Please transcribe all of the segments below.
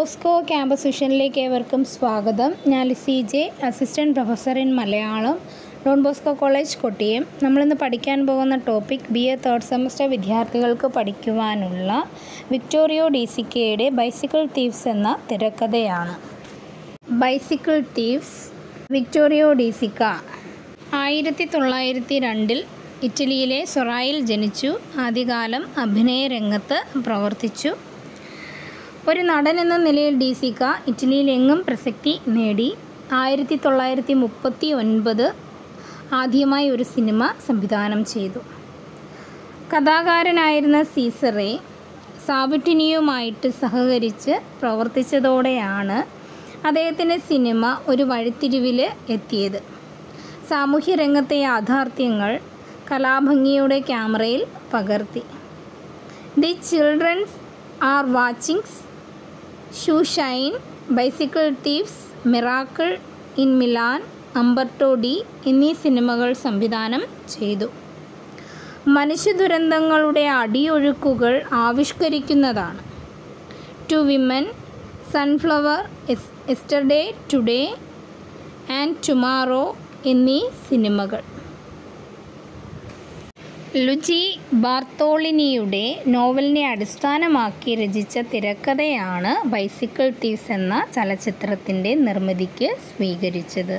Bosco campus വിഷനിലേക്ക് ഏവർക്കും സ്വാഗതം ഞാൻ Lissy J assistant professor in Malayalam Don Bosco college Kottiyam നമ്മളിന്ന് പഠിക്കാൻ പോകുന്ന topic B A third semester വിദ്യാർത്ഥികൾക്ക് പഠിക്കുവാനുള്ള വിക്ടോറിയോ ഡി സി കെയുടെ ബൈസിക്കിൾ തീവ്സ് എന്ന തിരക്കഥയാണ് ബൈസിക്കിൾ തീവ്സ് വിക്ടോറിയോ ഡിസിക്ക ആയിരത്തി തൊള്ളായിരത്തി രണ്ടിൽ ഇറ്റലിയിലെ സൊറായിൽ ജനിച്ചു ആദ്യകാലം അഭിനയ രംഗത്ത് പ്രവർത്തിച്ചു ഒരു നടൻ എന്ന നിലയിൽ ഡിസിക്ക ഇറ്റലിയിലെങ്ങും പ്രസക്തി നേടി ആയിരത്തി തൊള്ളായിരത്തി മുപ്പത്തി ഒൻപത് ആദ്യമായി ഒരു സിനിമ സംവിധാനം ചെയ്തു കഥാകാരനായിരുന്ന സീസറെ സാവിറ്റിനിയുമായിട്ട് സഹകരിച്ച് പ്രവർത്തിച്ചതോടെയാണ് അദ്ദേഹത്തിൻ്റെ സിനിമ ഒരു വഴിത്തിരിവിൽ എത്തിയത് സാമൂഹ്യ രംഗത്തെ യാഥാർത്ഥ്യങ്ങൾ കലാഭംഗിയുടെ ക്യാമറയിൽ പകർത്തി the children's are watching us shoe shine bicycle thieves miracle in Milan Umberto D എന്നീ സിനിമകൾ സംവിധാനം ചെയ്തു മനുഷ്യദുരന്തങ്ങളുടെ അടിയൊഴുക്കുകൾ ആവിഷ്കരിക്കുന്നതാണ് two women sunflower yesterday today and tomorrow എന്നീ സിനിമകൾ ലുജി ബാർത്തോളിനിയുടെ നോവലിനെ അടിസ്ഥാനമാക്കി രചിച്ച തിരക്കഥയാണ് ബൈസിക്കിൾ തീവ്സ് എന്ന ചലച്ചിത്രത്തിൻ്റെ നിർമ്മിതിക്ക് സ്വീകരിച്ചത്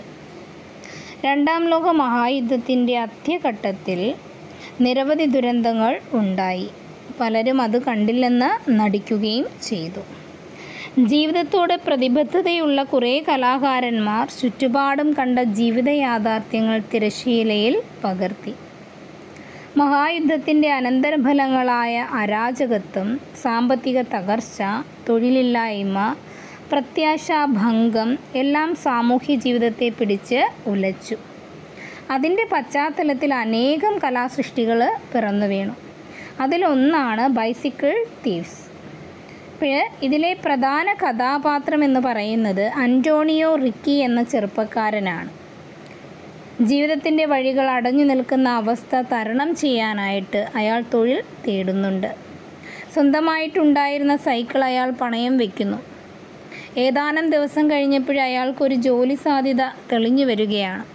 രണ്ടാം ലോക മഹായുദ്ധത്തിൻ്റെ അന്ത്യഘട്ടത്തിൽ നിരവധി ദുരന്തങ്ങൾ ഉണ്ടായി പലരും അത് കണ്ടില്ലെന്ന് നടിക്കുകയും ചെയ്തു ജീവിതത്തോട് പ്രതിബദ്ധതയുള്ള കുറേ കലാകാരന്മാർ ചുറ്റുപാടും കണ്ട ജീവിത യാഥാർത്ഥ്യങ്ങൾ തിരശീലയിൽ പകർത്തി മഹായുദ്ധത്തിൻ്റെ അനന്തരഫലങ്ങളായ അരാജകത്വം സാമ്പത്തിക തകർച്ച തൊഴിലില്ലായ്മ പ്രത്യാശാഭംഗം എല്ലാം സാമൂഹ്യ ജീവിതത്തെ പിടിച്ച് ഉലച്ചു അതിൻ്റെ പശ്ചാത്തലത്തിൽ അനേകം കലാസൃഷ്ടികൾ പിറന്നു വീണു അതിലൊന്നാണ് ബൈസിക്കിൾ തീവ്സ് ഇപ്പോൾ ഇതിലെ പ്രധാന കഥാപാത്രം എന്ന് പറയുന്നത് അന്റോണിയോ റിക്കി എന്ന ചെറുപ്പക്കാരനാണ് ജീവിതത്തിൻ്റെ വഴികൾ അടഞ്ഞു നിൽക്കുന്ന അവസ്ഥ തരണം ചെയ്യാനായിട്ട് അയാൾ തൊഴിൽ തേടുന്നുണ്ട് സ്വന്തമായിട്ടുണ്ടായിരുന്ന സൈക്കിൾ അയാൾ പണയം വയ്ക്കുന്നു ഏതാനും ദിവസം കഴിഞ്ഞപ്പോൾ അയാൾക്കൊരു ജോലി സാധ്യത തെളിഞ്ഞു വരികയാണ്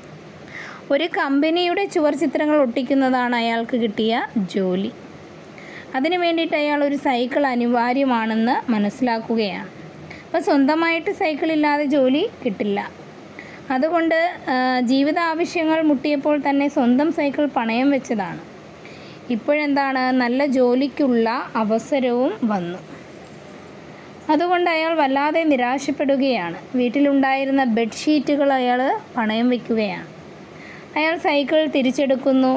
ഒരു കമ്പനിയുടെ ചുവർ ചിത്രങ്ങൾ ഒട്ടിക്കുന്നതാണ് അയാൾക്ക് കിട്ടിയ ജോലി അതിനു വേണ്ടിയിട്ട് അയാൾ ഒരു സൈക്കിൾ അനിവാര്യമാണെന്ന് മനസ്സിലാക്കുകയാണ് അപ്പോൾ സ്വന്തമായിട്ട് സൈക്കിൾ ഇല്ലാതെ ജോലി കിട്ടില്ല അതുകൊണ്ട് ജീവിത ആവശ്യങ്ങൾ മുട്ടിയപ്പോൾ തന്നെ സ്വന്തം സൈക്കിൾ പണയം വെച്ചതാണ് ഇപ്പോഴെന്താണ് നല്ല ജോലിക്കുള്ള അവസരവും വന്നു അതുകൊണ്ട് അയാൾ വല്ലാതെ നിരാശപ്പെടുകയാണ് വീട്ടിലുണ്ടായിരുന്ന ബെഡ്ഷീറ്റുകൾ അയാൾ പണയം വയ്ക്കുകയാണ് അയാൾ സൈക്കിൾ തിരിച്ചെടുക്കുന്നു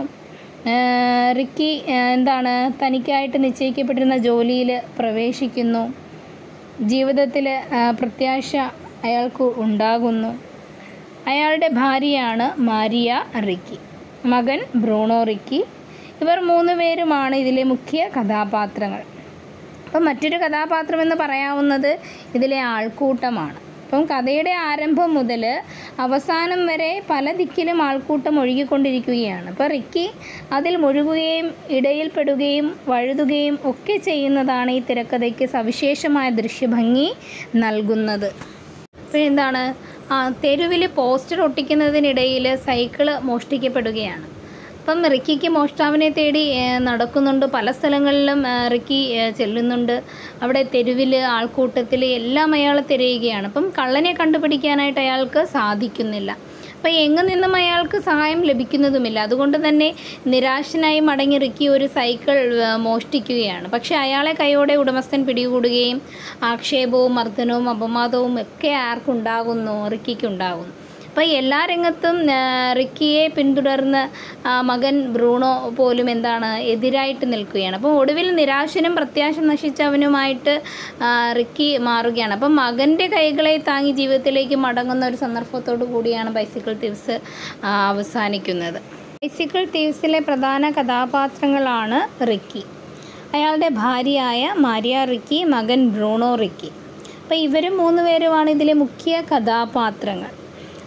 റിക്കി എന്താണ് തനിക്കായിട്ട് നിശ്ചയിക്കപ്പെട്ടിരുന്ന ജോലിയിൽ പ്രവേശിക്കുന്നു ജീവിതത്തിൽ പ്രത്യാശ അയാൾക്ക് ഉണ്ടാകുന്നു അയാളുടെ ഭാര്യയാണ് മാരിയ റിക്കി മകൻ ബ്രൂണോ റിക്കി ഇവർ മൂന്ന് പേരുമാണ് ഇതിലെ മുഖ്യ കഥാപാത്രങ്ങൾ അപ്പം മറ്റൊരു കഥാപാത്രം എന്ന് പറയാവുന്നത് ഇതിലെ ആൾക്കൂട്ടമാണ് അപ്പം കഥയുടെ ആരംഭം മുതൽ അവസാനം വരെ പല ദിക്കിലും ആൾക്കൂട്ടം ഒഴുകിക്കൊണ്ടിരിക്കുകയാണ് അപ്പോൾ റിക്കി അതിൽ മുഴുകുകയും ഇടയിൽപ്പെടുകയും വഴുതുകയും ഒക്കെ ചെയ്യുന്നതാണ് ഈ തിരക്കഥയ്ക്ക് സവിശേഷമായ ദൃശ്യഭംഗി നൽകുന്നത് അപ്പോൾ എന്താണ് തെരുവിൽ പോസ്റ്റർ ഒട്ടിക്കുന്നതിനിടയിൽ സൈക്കിള് മോഷ്ടിക്കപ്പെടുകയാണ് അപ്പം റിക്കിക്ക് മോഷ്ടാവിനെ തേടി നടക്കുന്നുണ്ട് പല സ്ഥലങ്ങളിലും റിക്കി ചെല്ലുന്നുണ്ട് അവിടെ തെരുവിൽ ആൾക്കൂട്ടത്തിൽ എല്ലാം അയാൾ തിരയുകയാണ് അപ്പം കള്ളനെ കണ്ടുപിടിക്കാനായിട്ട് അയാൾക്ക് സാധിക്കുന്നില്ല അപ്പം എങ്ങു നിന്നും അയാൾക്ക് സഹായം ലഭിക്കുന്നതുമില്ല അതുകൊണ്ട് തന്നെ നിരാശനായി മടങ്ങി റിക്കി ഒരു സൈക്കിൾ മോഷ്ടിക്കുകയാണ് പക്ഷേ അയാളെ കൈയോടെ ഉടമസ്ഥൻ പിടികൂടുകയും ആക്ഷേപവും മർദ്ദനവും അപമാദവും ഒക്കെ ആർക്കുണ്ടാകുന്നു റിക്കിക്കുണ്ടാകുന്നു അപ്പോൾ എല്ലാ രംഗത്തും റിക്കിയെ പിന്തുടർന്ന് മകൻ ബ്രൂണോ പോലും എന്താണ് എതിരായിട്ട് നിൽക്കുകയാണ് അപ്പോൾ ഒടുവിൽ നിരാശനും പ്രത്യാശ നശിച്ചവനുമായിട്ട് റിക്കി മാറുകയാണ് അപ്പം മകൻ്റെ കൈകളെ താങ്ങി ജീവിതത്തിലേക്ക് മടങ്ങുന്ന ഒരു സന്ദർഭത്തോടു കൂടിയാണ് ബൈസിക്കിൾ തീവ്സ് അവസാനിക്കുന്നത് ബൈസിക്കിൾ തീവ്സിലെ പ്രധാന കഥാപാത്രങ്ങളാണ് റിക്കി അയാളുടെ ഭാര്യയായ മാരിയ റിക്കി മകൻ ബ്രൂണോ റിക്കി അപ്പോൾ ഇവരും മൂന്ന് പേരുമാണ് ഇതിലെ മുഖ്യ കഥാപാത്രങ്ങൾ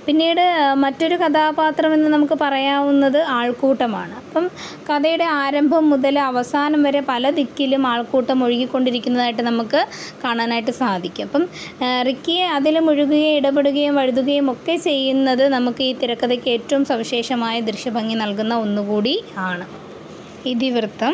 പിന്നീട് മറ്റൊരു കഥാപാത്രം എന്ന് നമുക്ക് പറയാവുന്നത് ആൾക്കൂട്ടമാണ് അപ്പം കഥയുടെ ആരംഭം മുതൽ അവസാനം വരെ പല ദിക്കിലും ആൾക്കൂട്ടം ഒഴുകിക്കൊണ്ടിരിക്കുന്നതായിട്ട് നമുക്ക് കാണാനായിട്ട് സാധിക്കും അപ്പം ആ, റിക്കിയെ അതിൽ മുഴുകുകയും ഇടപെടുകയും വഴുതുകയും ഒക്കെ ചെയ്യുന്നത് നമുക്ക് ഈ തിരക്കഥയ്ക്ക് ഏറ്റവും സവിശേഷമായ ദൃശ്യഭംഗി നൽകുന്ന ഒന്നുകൂടി ആണ് ഇതിവൃത്തം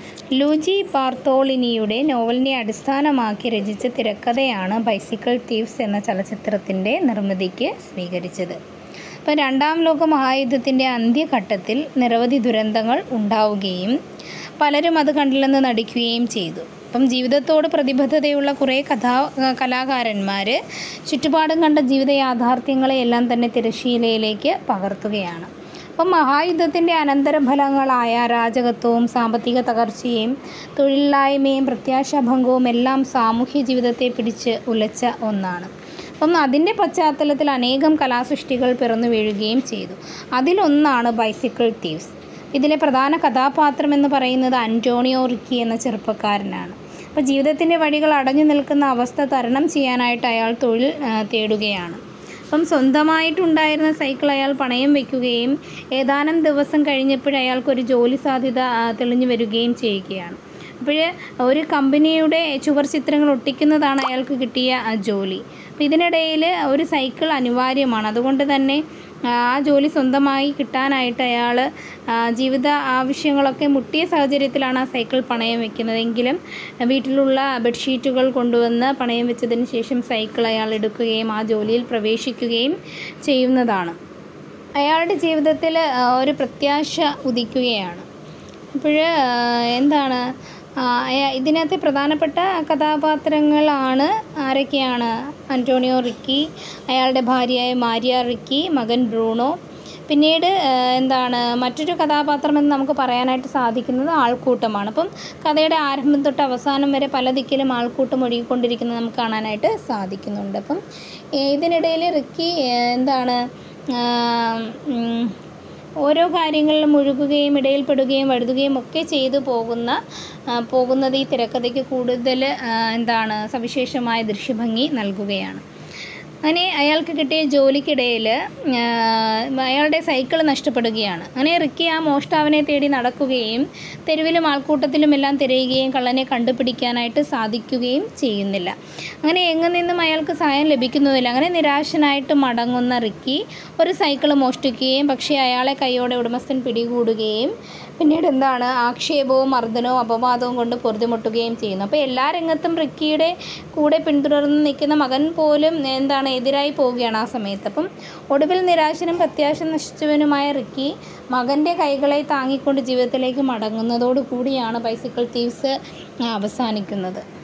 ലൂജി ബാർത്തോളിനിയുടെ നോവലിനെ അടിസ്ഥാനമാക്കി രചിച്ച തിരക്കഥയാണ് ബൈസിക്കിൾ തീവ്സ് എന്ന ചലച്ചിത്രത്തിൻ്റെ നിർമ്മിതിക്ക് സ്വീകരിച്ചത് അപ്പോൾ രണ്ടാം ലോക മഹായുദ്ധത്തിൻ്റെ അന്ത്യഘട്ടത്തിൽ നിരവധി ദുരന്തങ്ങൾ ഉണ്ടാവുകയും പലരും അത് കണ്ടില്ലെന്ന് നടിക്കുകയും ചെയ്തു അപ്പം ജീവിതത്തോട് പ്രതിബദ്ധതയുള്ള കുറേ കഥാ കലാകാരന്മാർ ചുറ്റുപാടും കണ്ട ജീവിത യാഥാർത്ഥ്യങ്ങളെ എല്ലാം തന്നെ തിരശ്ശീലയിലേക്ക് പകർത്തുകയാണ് അപ്പം മഹായുദ്ധത്തിൻ്റെ അനന്തരഫലങ്ങളായ അരാജകത്വവും സാമ്പത്തിക തകർച്ചയും തൊഴിലില്ലായ്മയും പ്രത്യാശാഭംഗവും എല്ലാം സാമൂഹ്യ ജീവിതത്തെ പിടിച്ച് ഉലച്ച ഒന്നാണ് അപ്പം അതിൻ്റെ പശ്ചാത്തലത്തിൽ അനേകം കലാസൃഷ്ടികൾ പിറന്നു വീഴുകയും ചെയ്തു അതിലൊന്നാണ് ബൈസിക്കിൾ തീവ്സ് ഇതിലെ പ്രധാന കഥാപാത്രം എന്ന് പറയുന്നത് അന്റോണിയോ റിക്കി എന്ന ചെറുപ്പക്കാരനാണ് അപ്പോൾ ജീവിതത്തിൻ്റെ വഴികൾ അടഞ്ഞു നിൽക്കുന്ന അവസ്ഥ തരണം ചെയ്യാനായിട്ട് അയാൾ തൊഴിൽ ആ, തേടുകയാണ് അപ്പം സ്വന്തമായിട്ടുണ്ടായിരുന്ന സൈക്കിൾ അയാൾ പണയം വയ്ക്കുകയും ഏതാനും ദിവസം കഴിഞ്ഞപ്പോൾ അയാൾക്കൊരു ജോലി സാധ്യത ആ, തെളിഞ്ഞു വരികയും ചെയ്യുകയാണ് അപ്പോൾ ഒരു കമ്പനിയുടെ ചുവർ ചിത്രങ്ങൾ ഒട്ടിക്കുന്നതാണ് അയാൾക്ക് കിട്ടിയ ആ, ജോലി അപ്പോൾ ഇതിനിടയിൽ ഒരു സൈക്കിൾ അനിവാര്യമാണ് അതുകൊണ്ട് തന്നെ ആ ജോലി സ്വന്തമായി കിട്ടാനായിട്ട് അയാൾ ജീവിത ആവശ്യങ്ങളൊക്കെ മുട്ടിയ സാഹചര്യത്തിലാണ് ആ സൈക്കിൾ പണയം വെക്കുന്നതെങ്കിലും വീട്ടിലുള്ള ബെഡ്ഷീറ്റുകൾ കൊണ്ടുവന്ന് പണയം വെച്ചതിന് ശേഷം സൈക്കിൾ അയാൾ എടുക്കുകയും ആ ജോലിയിൽ പ്രവേശിക്കുകയും ചെയ്യുന്നതാണ് അയാളുടെ ജീവിതത്തിൽ ആ, ഒരു പ്രത്യാശ ഉദിക്കുകയാണ് അപ്പോൾ എന്താണ് ആ, അയ- ഇതിനകത്തെ പ്രധാനപ്പെട്ട കഥാപാത്രങ്ങളാണ് ആരൊക്കെയാണ് അന്റോണിയോ റിക്കി അയാളുടെ ഭാര്യയായ മാരിയ റിക്കി മകൻ ബ്രൂണോ പിന്നീട് ആ, എന്താണ് മറ്റൊരു കഥാപാത്രം എന്ന് നമുക്ക് പറയാനായിട്ട് സാധിക്കുന്നത് ആൾക്കൂട്ടമാണ് അപ്പം കഥയുടെ ആരംഭം തൊട്ട് അവസാനം വരെ പല ദിക്കിലും ആൾക്കൂട്ടം ഒഴുകിക്കൊണ്ടിരിക്കുന്നത് നമുക്ക് കാണാനായിട്ട് സാധിക്കുന്നുണ്ട് അപ്പം ഏ, ഇതിനിടയിൽ റിക്കി ഏ, എന്താണ് ആ, ഉം, ഓരോ കാര്യങ്ങളിലും മുഴുകുകയും ഇടയിൽപ്പെടുകയും വഴുതുകയും ഒക്കെ ചെയ്തു പോകുന്ന ആ, പോകുന്നത് ഈ തിരക്കഥയ്ക്ക് കൂടുതൽ ആ, എന്താണ് സവിശേഷമായ ദൃശ്യഭംഗി നൽകുകയാണ് അങ്ങനെ അയാൾക്ക് കിട്ടിയ ജോലിക്കിടയിൽ അയാളുടെ സൈക്കിൾ നഷ്ടപ്പെടുകയാണ് അങ്ങനെ റിക്കി ആ മോഷ്ടാവിനെ തേടി നടക്കുകയും തെരുവിലും ആൾക്കൂട്ടത്തിലും എല്ലാം തിരയുകയും കള്ളനെ കണ്ടുപിടിക്കാനായിട്ട് സാധിക്കുകയും ചെയ്യുന്നില്ല അങ്ങനെ എങ്ങു നിന്നും അയാൾക്ക് സഹായം ലഭിക്കുന്നുമില്ല അങ്ങനെ നിരാശനായിട്ട് മടങ്ങുന്ന റിക്കി ഒരു സൈക്കിൾ മോഷ്ടിക്കുകയും പക്ഷേ അയാളെ കൈയോടെ ഉടമസ്ഥൻ പിടികൂടുകയും പിന്നീട് എന്താണ് ആക്ഷേപവും മർദ്ദനവും അപവാദവും കൊണ്ട് പൊറുതിമുട്ടുകയും ചെയ്യുന്നു അപ്പോൾ എല്ലാ രംഗത്തും റിക്കിയുടെ കൂടെ പിന്തുടർന്ന് നിൽക്കുന്ന മകൻ പോലും എന്താണ് എതിരായി പോവുകയാണ് ആ സമയത്ത് അപ്പം ഒടുവിൽ നിരാശനും പ്രത്യാശ നശിച്ചവനുമായ റിക്കി മകൻ്റെ കൈകളെ താങ്ങിക്കൊണ്ട് ജീവിതത്തിലേക്ക് മടങ്ങുന്നതോടു കൂടിയാണ് ബൈസിക്കിൾ തീവ്സ് അവസാനിക്കുന്നത്